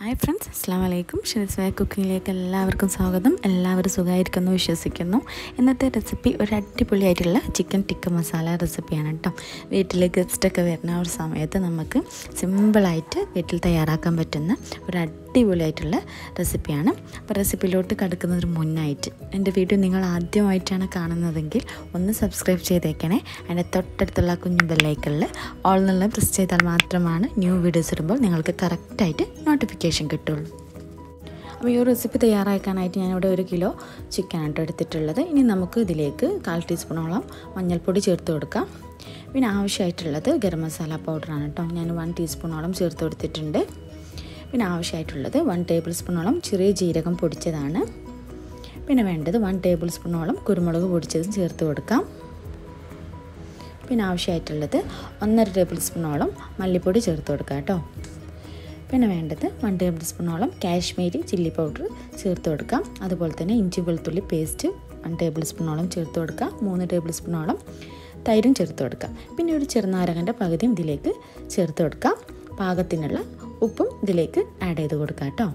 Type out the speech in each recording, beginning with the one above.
hi friends അസ്സാം വലൈക്കും ഷിനിസ്വായ കുക്കിങ്ങിലേക്ക് എല്ലാവർക്കും സ്വാഗതം എല്ലാവരും സുഖമായിരിക്കുന്നു വിശ്വസിക്കുന്നു ഇന്നത്തെ റെസിപ്പി ഒരു അടിപൊളിയായിട്ടുള്ള ചിക്കൻ ടിക്ക മസാല റെസിപ്പിയാണ് കേട്ടോ വീട്ടിൽ ഗസ്റ്റൊക്കെ വരുന്ന ഒരു സമയത്ത് നമുക്ക് സിമ്പിളായിട്ട് വീട്ടിൽ തയ്യാറാക്കാൻ പറ്റുന്ന ഒരു അടിപൊളിയായിട്ടുള്ള റെസിപ്പിയാണ് അപ്പോൾ റെസിപ്പിയിലോട്ട് കടക്കുന്നതിന് മുന്നായിട്ട് എൻ്റെ വീഡിയോ നിങ്ങൾ ആദ്യമായിട്ടാണ് കാണുന്നതെങ്കിൽ ഒന്ന് സബ്സ്ക്രൈബ് ചെയ്തേക്കണേ അതിൻ്റെ തൊട്ടടുത്തുള്ള കുഞ്ഞു ബെല്ലൈക്കണിൽ ഓൾ എന്നുള്ള പ്രസ് ചെയ്താൽ മാത്രമാണ് ന്യൂ വീഡിയോസ് ഇടുമ്പോൾ നിങ്ങൾക്ക് കറക്റ്റായിട്ട് നോട്ടിഫിക്കേഷൻ കിട്ടുള്ളൂ അപ്പോൾ ഈ ഒരു റെസിപ്പി തയ്യാറാക്കാനായിട്ട് ഞാനിവിടെ ഒരു കിലോ ചിക്കനായിട്ട് എടുത്തിട്ടുള്ളത് ഇനി നമുക്ക് ഇതിലേക്ക് കാൽ ടീസ്പൂണോളം മഞ്ഞൾപ്പൊടി ചേർത്ത് കൊടുക്കാം പിന്നെ ആവശ്യമായിട്ടുള്ളത് ഗരം മസാല പൗഡറാണ് കേട്ടോ ഞാൻ വൺ ടീസ്പൂണോളം ചേർത്ത് കൊടുത്തിട്ടുണ്ട് പിന്നെ ആവശ്യമായിട്ടുള്ളത് വൺ ടേബിൾ സ്പൂണോളം ചെറിയ ജീരകം പൊടിച്ചതാണ് പിന്നെ വേണ്ടത് വൺ ടേബിൾ സ്പൂണോളം കുരുമുളക് പൊടിച്ചതും ചേർത്ത് കൊടുക്കാം പിന്നെ ആവശ്യമായിട്ടുള്ളത് ഒന്നര ടേബിൾ സ്പൂണോളം മല്ലിപ്പൊടി ചേർത്ത് കൊടുക്കാം കേട്ടോ പിന്നെ വേണ്ടത് വൺ ടേബിൾ സ്പൂണോളം കാശ്മീരി ചില്ലി പൗഡർ ചേർത്ത് കൊടുക്കാം അതുപോലെ തന്നെ ഇഞ്ചി വെളുത്തുള്ളി പേസ്റ്റ് വൺ ടേബിൾ സ്പൂണോളം ചേർത്ത് കൊടുക്കാം മൂന്ന് ടേബിൾ സ്പൂണോളം തൈരും ചേർത്ത് കൊടുക്കാം പിന്നെ ഒരു ചെറുനാരകൻ്റെ പകുതിയും ഇതിലേക്ക് ചേർത്ത് കൊടുക്കാം പാകത്തിനുള്ള ഉപ്പും ഇതിലേക്ക് ആഡ് ചെയ്ത് കൊടുക്കാം കേട്ടോ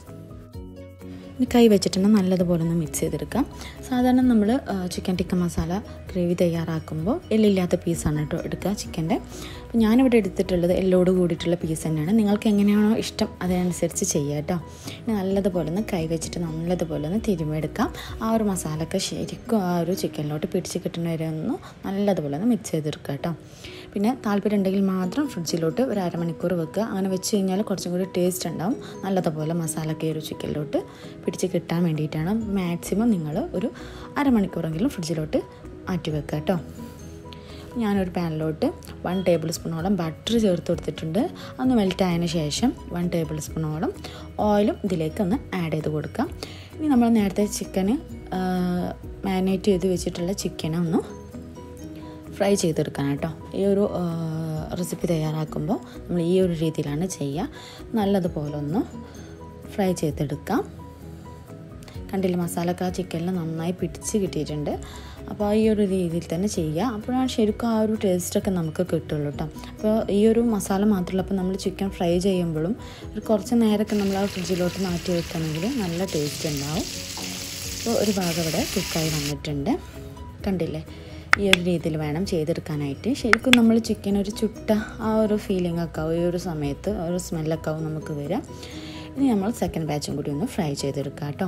ഇനി കൈ വെച്ചിട്ടുണ്ട് നല്ലതുപോലെ ഒന്ന് മിക്സ് ചെയ്തെടുക്കാം സാധാരണ നമ്മൾ ചിക്കൻ ടിക്ക മസാല ഗ്രേവി തയ്യാറാക്കുമ്പോൾ എല്ലില്ലാത്ത പീസാണ് കേട്ടോ എടുക്കുക ചിക്കൻ്റെ അപ്പോൾ ഞാനിവിടെ എടുത്തിട്ടുള്ളത് എല്ലോട് കൂടിയിട്ടുള്ള പീസ് തന്നെയാണ് നിങ്ങൾക്ക് എങ്ങനെയാണോ ഇഷ്ടം അതിനനുസരിച്ച് ചെയ്യുക കേട്ടോ ഇനി നല്ലതുപോലെ ഒന്ന് കൈ വെച്ചിട്ട് നല്ലതുപോലെ ഒന്ന് തിരുമെടുക്കാം ആ ഒരു മസാലയൊക്കെ ശരിക്കും ആ ഒരു ചിക്കനിലോട്ട് പിടിച്ച് കിട്ടുന്ന വരെ ഒന്ന് നല്ലതുപോലെ ഒന്ന് മിക്സ് ചെയ്തെടുക്കുക കേട്ടോ പിന്നെ താല്പര്യം ഉണ്ടെങ്കിൽ മാത്രം ഫ്രിഡ്ജിലോട്ട് ഒരു അരമണിക്കൂർ വെക്കുക അങ്ങനെ വെച്ച് കഴിഞ്ഞാൽ കുറച്ചും കൂടി ടേസ്റ്റ് ഉണ്ടാവും നല്ലതുപോലെ മസാലയൊക്കെ ഒരു ചിക്കനിലോട്ട് പിടിച്ച് കിട്ടാൻ വേണ്ടിയിട്ടാണ് മാക്സിമം നിങ്ങൾ ഒരു അരമണിക്കൂറെങ്കിലും ഫ്രിഡ്ജിലോട്ട് മാറ്റി വെക്കുക കേട്ടോ ഞാനൊരു പാനിലോട്ട് വൺ ടേബിൾ സ്പൂണോളം ബട്ടർ ചേർത്ത് കൊടുത്തിട്ടുണ്ട് ഒന്ന് മെൽറ്റ് ആയതിന് ശേഷം വൺ ടേബിൾ സ്പൂണോളം ഓയിലും ഇതിലേക്ക് ഒന്ന് ആഡ് ചെയ്ത് കൊടുക്കാം ഇനി നമ്മൾ നേരത്തെ ചിക്കന് മാരിനേറ്റ് ചെയ്ത് വെച്ചിട്ടുള്ള ചിക്കനെ ഒന്ന് ഫ്രൈ ചെയ്തെടുക്കണം കേട്ടോ ഈ ഒരു റെസിപ്പി തയ്യാറാക്കുമ്പോൾ നമ്മൾ ഈ ഒരു രീതിയിലാണ് ചെയ്യുക നല്ലതുപോലെ ഒന്ന് ഫ്രൈ ചെയ്തെടുക്കാം കണ്ടില്ല മസാലയൊക്കെ ആ ചിക്കനിൽ നന്നായി പിടിച്ച് കിട്ടിയിട്ടുണ്ട് അപ്പോൾ ഈ ഒരു രീതിയിൽ തന്നെ ചെയ്യുക അപ്പോഴാണ് ശരിക്കും ആ ഒരു ടേസ്റ്റൊക്കെ നമുക്ക് കിട്ടുള്ളൂ കേട്ടോ അപ്പോൾ ഈ ഒരു മസാല മാത്രമല്ല അപ്പോൾ നമ്മൾ ചിക്കൻ ഫ്രൈ ചെയ്യുമ്പോഴും ഒരു കുറച്ച് നേരമൊക്കെ നമ്മൾ ആ ഫ്രിഡ്ജിലോട്ട് മാറ്റി വെക്കണമെങ്കിൽ നല്ല ടേസ്റ്റ് ഉണ്ടാവും അപ്പോൾ ഒരു ഭാഗം ഇവിടെ കുക്കായി വന്നിട്ടുണ്ട് കണ്ടില്ലേ ഈ ഒരു രീതിയിൽ വേണം ചെയ്തെടുക്കാനായിട്ട് ശരിക്കും നമ്മൾ ചിക്കൻ ഒരു ചുട്ട ആ ഒരു ഫീലിംഗ് ഒക്കെ ആവും ഈ ഒരു സമയത്ത് ഒരു സ്മെല്ലൊക്കെ ആവും നമുക്ക് വരിക ഇനി നമ്മൾ സെക്കൻഡ് ബാച്ചും കൂടി ഒന്ന് ഫ്രൈ ചെയ്തെടുക്കാം കേട്ടോ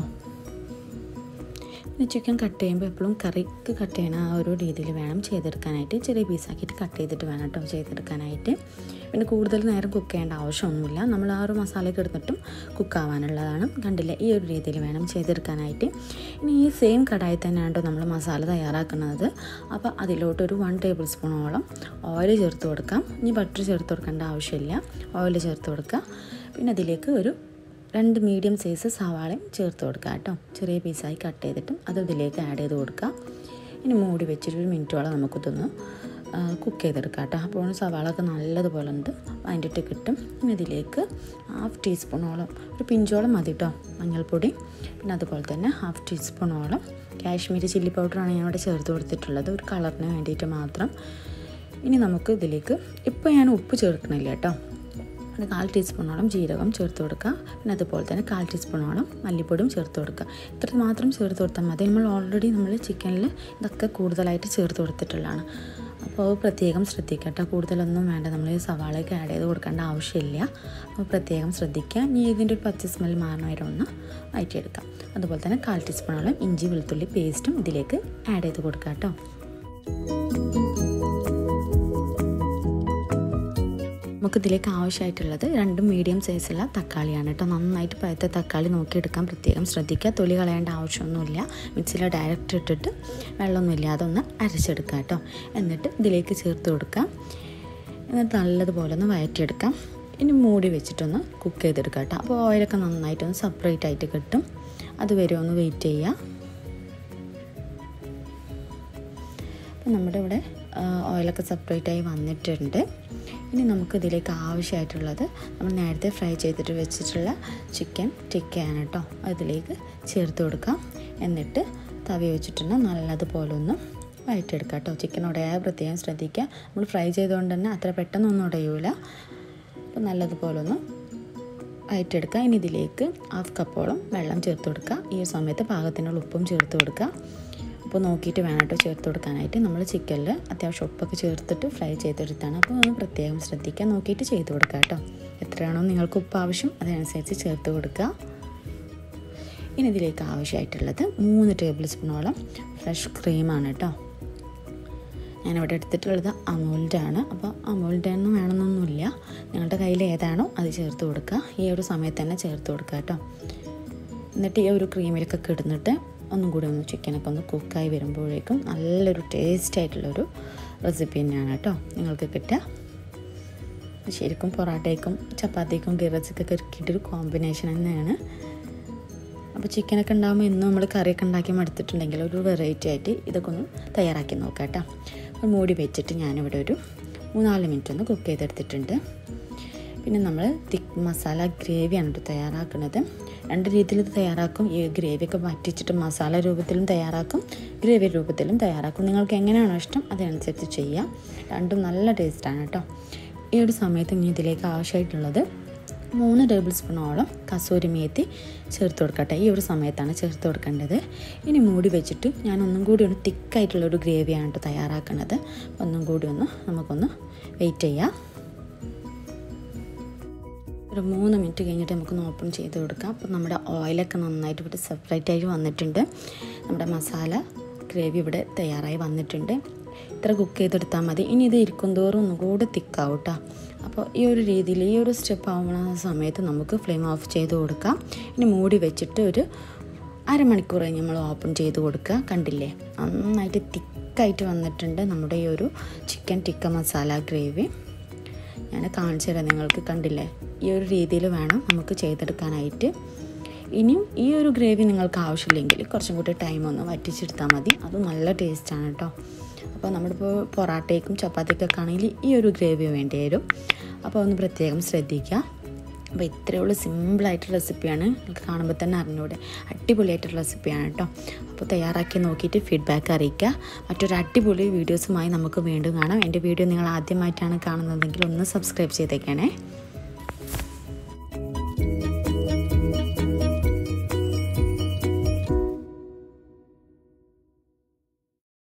പിന്നെ ചിക്കൻ കട്ട് ചെയ്യുമ്പോൾ എപ്പോഴും കറിക്ക് കട്ട് ചെയ്യണ ആ ഒരു രീതിയിൽ വേണം ചെയ്തെടുക്കാനായിട്ട് ചെറിയ പീസാക്കിയിട്ട് കട്ട് ചെയ്തിട്ട് വേണം കേട്ടോ ചെയ്തെടുക്കാനായിട്ട് പിന്നെ കൂടുതൽ നേരം കുക്ക് ചെയ്യേണ്ട ആവശ്യമൊന്നുമില്ല നമ്മൾ ആ ഒരു മസാലയൊക്കെ എടുത്തിട്ടും കുക്കാവാനുള്ളതാണ് കണ്ടില്ല ഈ ഒരു രീതിയിൽ വേണം ചെയ്തെടുക്കാനായിട്ട് ഇനി ഈ സെയിം കടായി തന്നെയാണ് കേട്ടോ നമ്മൾ മസാല തയ്യാറാക്കുന്നത് അപ്പോൾ അതിലോട്ടൊരു വൺ ടേബിൾ സ്പൂണോളം ഓയിൽ ചേർത്ത് കൊടുക്കാം ഇനി ബട്ടർ ചേർത്ത് കൊടുക്കേണ്ട ആവശ്യമില്ല ഓയിൽ ചേർത്ത് കൊടുക്കുക പിന്നെ അതിലേക്ക് ഒരു രണ്ട് മീഡിയം സൈസ് സവാളയും ചേർത്ത് കൊടുക്കുക കേട്ടോ ചെറിയ പീസായി കട്ട് ചെയ്തിട്ടും അത് ഇതിലേക്ക് ആഡ് ചെയ്ത് കൊടുക്കുക ഇനി മൂടി വെച്ചിട്ട് ഒരു മിനിറ്റോളം നമുക്കിതൊന്ന് കുക്ക് ചെയ്തെടുക്കാം കേട്ടോ അപ്പോൾ സവാള ഒക്കെ നല്ലതുപോലെ ഉണ്ട് അതിൻ്റെ കിട്ടും ഇനി ഇതിലേക്ക് ഹാഫ് ടീസ്പൂണോളം ഒരു പിഞ്ചോളം മതി കേട്ടോ മഞ്ഞൾപ്പൊടി പിന്നെ അതുപോലെ തന്നെ ഹാഫ് ടീസ്പൂണോളം കാശ്മീരി ചില്ലി പൗഡറാണ് ഞാൻ ഇവിടെ ചേർത്ത് കൊടുത്തിട്ടുള്ളത് ഒരു കളറിന് വേണ്ടിയിട്ട് മാത്രം ഇനി നമുക്ക് ഇതിലേക്ക് ഇപ്പോൾ ഞാൻ ഉപ്പ് ചേർക്കണില്ല കേട്ടോ പിന്നെ കാൽ ടീസ്പൂണോളം ജീരകം ചേർത്ത് കൊടുക്കുക പിന്നെ അതുപോലെ തന്നെ കാൽ ടീസ്പൂണോളം മല്ലിപ്പൊടിയും ചേർത്ത് കൊടുക്കുക ഇത്ര മാത്രം ചേർത്ത് കൊടുത്താൽ മതി നമ്മൾ ഓൾറെഡി നമ്മൾ ചിക്കനിൽ ഇതൊക്കെ കൂടുതലായിട്ട് ചേർത്ത് കൊടുത്തിട്ടുള്ളതാണ് അപ്പോൾ പ്രത്യേകം ശ്രദ്ധിക്കട്ടെ കൂടുതലൊന്നും വേണ്ട നമ്മൾ ഈ സവാളയൊക്കെ ആഡ് ചെയ്ത് കൊടുക്കേണ്ട ആവശ്യമില്ല അപ്പോൾ പ്രത്യേകം ശ്രദ്ധിക്കുക ഇനി ഇതിൻ്റെ ഒരു പച്ച സ്മെൽ മാറണ വരെ ഒന്ന് വഴറ്റിയെടുക്കാം അതുപോലെ തന്നെ കാൽ ടീസ്പൂണോളം ഇഞ്ചി വെളുത്തുള്ളി പേസ്റ്റും ഇതിലേക്ക് ആഡ് ചെയ്ത് കൊടുക്കാം കേട്ടോ നമുക്ക് ഇതിലേക്ക് ആവശ്യമായിട്ടുള്ളത് രണ്ട് മീഡിയം സൈസുള്ള തക്കാളിയാണ് കേട്ടോ നന്നായിട്ട് പഴുത്ത തക്കാളി നോക്കിയെടുക്കാൻ പ്രത്യേകം ശ്രദ്ധിക്കുക തൊലി കളയേണ്ട ആവശ്യമൊന്നുമില്ല മിക്സിയിൽ ഡയറക്റ്റ് ഇട്ടിട്ട് വെള്ളമൊന്നുമില്ല അതൊന്ന് അരച്ചെടുക്കുക കേട്ടോ എന്നിട്ട് ഇതിലേക്ക് ചേർത്ത് കൊടുക്കാം എന്നിട്ട് നല്ലതുപോലെ ഒന്ന് വഴറ്റിയെടുക്കാം ഇനി മൂടി വെച്ചിട്ടൊന്ന് കുക്ക് ചെയ്തെടുക്കാം കേട്ടോ അപ്പോൾ ഓയിലൊക്കെ നന്നായിട്ടൊന്ന് സെപ്പറേറ്റ് ആയിട്ട് കിട്ടും അതുവരെ ഒന്ന് വെയിറ്റ് ചെയ്യുക അപ്പോൾ നമ്മുടെ ഇവിടെ ഓയിലൊക്കെ സെപ്പറേറ്റ് ആയി വന്നിട്ടുണ്ട് ഇനി നമുക്ക് ഇതിലേക്ക് ആവശ്യമായിട്ടുള്ളത് നമ്മൾ നേരത്തെ ഫ്രൈ ചെയ്തിട്ട് വെച്ചിട്ടുള്ള ചിക്കൻ ടിക്കയാണ് കേട്ടോ അതിലേക്ക് ചേർത്ത് കൊടുക്കാം എന്നിട്ട് തവി വെച്ചിട്ടുണ്ട് നല്ലതുപോലെ ഒന്ന് വഴറ്റിയെടുക്കാം കേട്ടോ ചിക്കൻ ഉടയായ പ്രത്യേകം ശ്രദ്ധിക്കുക നമ്മൾ ഫ്രൈ ചെയ്തുകൊണ്ട് തന്നെ അത്ര പെട്ടെന്നൊന്നും ഉടയൂല അപ്പോൾ നല്ലതുപോലെ ഒന്ന് വയറ്റെടുക്കുക ഇനി ഇതിലേക്ക് ഹാഫ് കപ്പോളം വെള്ളം ചേർത്ത് കൊടുക്കുക ഈ ഒരു സമയത്ത് പാകത്തിനുള്ള ഉപ്പും ചേർത്ത് കൊടുക്കുക അപ്പോൾ നോക്കിയിട്ട് വേണം കേട്ടോ ചേർത്ത് കൊടുക്കാനായിട്ട് നമ്മൾ ചിക്കനിൽ അത്യാവശ്യം ഉപ്പൊക്കെ ചേർത്തിട്ട് ഫ്രൈ ചെയ്തെടുത്താണ് അപ്പോൾ ഒന്ന് പ്രത്യേകം ശ്രദ്ധിക്കുക നോക്കിയിട്ട് ചെയ്ത് കൊടുക്കുക കേട്ടോ എത്രയാണോ നിങ്ങൾക്ക് ഉപ്പ് ആവശ്യം അതനുസരിച്ച് ചേർത്ത് കൊടുക്കുക ഇനി ഇതിലേക്ക് ആവശ്യമായിട്ടുള്ളത് മൂന്ന് ടേബിൾ സ്പൂണോളം ഫ്രഷ് ക്രീമാണ് കേട്ടോ ഞാനിവിടെ എടുത്തിട്ടുള്ളത് അമൂലിൻ്റെ ആണ് അപ്പോൾ അമൂലിൻ്റെ ഒന്നും വേണമെന്നൊന്നുമില്ല നിങ്ങളുടെ കയ്യിൽ ഏതാണോ അത് ചേർത്ത് കൊടുക്കുക ഈ ഒരു സമയത്ത് തന്നെ ചേർത്ത് കൊടുക്കുക കേട്ടോ എന്നിട്ട് ഈ ഒരു ക്രീമിലൊക്കെ കിടന്നിട്ട് ഒന്നും കൂടി ഒന്ന് ചിക്കനൊക്കെ ഒന്ന് കുക്കായി വരുമ്പോഴേക്കും നല്ലൊരു ടേസ്റ്റ് ആയിട്ടുള്ളൊരു റെസിപ്പി തന്നെയാണ് കേട്ടോ നിങ്ങൾക്ക് കിട്ടുക ശരിക്കും പൊറാട്ടയ്ക്കും ചപ്പാത്തിക്കും ഗിറച്ചിക്കൊക്കെ ഇറക്കിയിട്ടൊരു കോമ്പിനേഷൻ തന്നെയാണ് അപ്പോൾ ചിക്കനൊക്കെ ഉണ്ടാകുമ്പോൾ ഇന്നും നമ്മൾ കറിയൊക്കെ ഉണ്ടാക്കി മടുത്തിട്ടുണ്ടെങ്കിൽ ഒരു വെറൈറ്റി ആയിട്ട് ഇതൊക്കെ ഒന്ന് തയ്യാറാക്കി നോക്കാം കേട്ടോ അപ്പോൾ മൂടി വെച്ചിട്ട് ഞാനിവിടെ ഒരു മൂന്നാല് മിനിറ്റ് ഒന്ന് കുക്ക് ചെയ്തെടുത്തിട്ടുണ്ട് പിന്നെ നമ്മൾ തിക്ക് മസാല ഗ്രേവിയാണ് കേട്ടോ തയ്യാറാക്കുന്നത് രണ്ട് രീതിയിൽ ഇത് തയ്യാറാക്കും ഈ ഗ്രേവിയൊക്കെ വറ്റിച്ചിട്ട് മസാല രൂപത്തിലും തയ്യാറാക്കും ഗ്രേവി രൂപത്തിലും തയ്യാറാക്കും നിങ്ങൾക്ക് എങ്ങനെയാണോ ഇഷ്ടം അതനുസരിച്ച് ചെയ്യാം രണ്ടും നല്ല ടേസ്റ്റാണ് കേട്ടോ ഈ ഒരു സമയത്ത് ഇനി ഇതിലേക്ക് ആവശ്യമായിട്ടുള്ളത് മൂന്ന് ടേബിൾ സ്പൂണോളം കസൂരി മേത്തി ചേർത്ത് കൊടുക്കട്ടെ ഈ ഒരു സമയത്താണ് ചേർത്ത് കൊടുക്കേണ്ടത് ഇനി മൂടി വെച്ചിട്ട് ഞാൻ ഒന്നും കൂടി ഒന്ന് തിക്കായിട്ടുള്ളൊരു ഗ്രേവിയാണ് കേട്ടോ തയ്യാറാക്കുന്നത് ഒന്നും കൂടി ഒന്ന് നമുക്കൊന്ന് വെയിറ്റ് ചെയ്യാം ഒരു മൂന്ന് മിനിറ്റ് കഴിഞ്ഞിട്ട് നമുക്കൊന്ന് ഓപ്പൺ ചെയ്ത് കൊടുക്കാം അപ്പോൾ നമ്മുടെ ഓയിലൊക്കെ നന്നായിട്ട് ഇവിടെ സെപ്പറേറ്റ് ആയിട്ട് വന്നിട്ടുണ്ട് നമ്മുടെ മസാല ഗ്രേവി ഇവിടെ തയ്യാറായി വന്നിട്ടുണ്ട് ഇത്ര കുക്ക് ചെയ്തെടുത്താൽ മതി ഇനി ഇത് ഇരിക്കും തോറും ഒന്നുകൂടി തിക്കാവും കേട്ടോ അപ്പോൾ ഈ ഒരു രീതിയിൽ ഈ ഒരു സ്റ്റെപ്പ് ആവുന്ന സമയത്ത് നമുക്ക് ഫ്ലെയിം ഓഫ് ചെയ്ത് കൊടുക്കാം ഇനി മൂടി വെച്ചിട്ട് ഒരു അരമണിക്കൂർ കഴിഞ്ഞ് നമ്മൾ ഓപ്പൺ ചെയ്ത് കൊടുക്കുക കണ്ടില്ലേ നന്നായിട്ട് തിക്കായിട്ട് വന്നിട്ടുണ്ട് നമ്മുടെ ഈ ഒരു ചിക്കൻ ടിക്ക മസാല ഗ്രേവി ഞാൻ കാണിച്ചു തരാം നിങ്ങൾക്ക് കണ്ടില്ലേ ഈ ഒരു രീതിയിൽ വേണം നമുക്ക് ചെയ്തെടുക്കാനായിട്ട് ഇനിയും ഈ ഒരു ഗ്രേവി നിങ്ങൾക്ക് ആവശ്യമില്ലെങ്കിൽ കുറച്ചും കൂടി ടൈം ഒന്ന് വറ്റിച്ചെടുത്താൽ മതി അത് നല്ല ടേസ്റ്റാണ് കേട്ടോ അപ്പോൾ നമ്മളിപ്പോൾ പൊറാട്ടയ്ക്കും ചപ്പാത്തിക്കൊക്കെ ആണെങ്കിൽ ഈ ഒരു ഗ്രേവി വേണ്ടി വരും അപ്പോൾ ഒന്ന് പ്രത്യേകം ശ്രദ്ധിക്കുക അപ്പോൾ ഇത്രയേ ഉള്ളൂ സിമ്പിളായിട്ട് റെസിപ്പിയാണ് നിങ്ങൾക്ക് കാണുമ്പോൾ തന്നെ അറിഞ്ഞൂടെ അടിപൊളിയായിട്ടുള്ള റെസിപ്പിയാണ് കേട്ടോ അപ്പോൾ തയ്യാറാക്കി നോക്കിയിട്ട് ഫീഡ്ബാക്ക് അറിയിക്കുക മറ്റൊരു അടിപൊളി വീഡിയോസുമായി നമുക്ക് വീണ്ടും കാണാം എൻ്റെ വീഡിയോ നിങ്ങൾ ആദ്യമായിട്ടാണ് കാണുന്നതെങ്കിൽ ഒന്ന് സബ്സ്ക്രൈബ് ചെയ്തേക്കണേ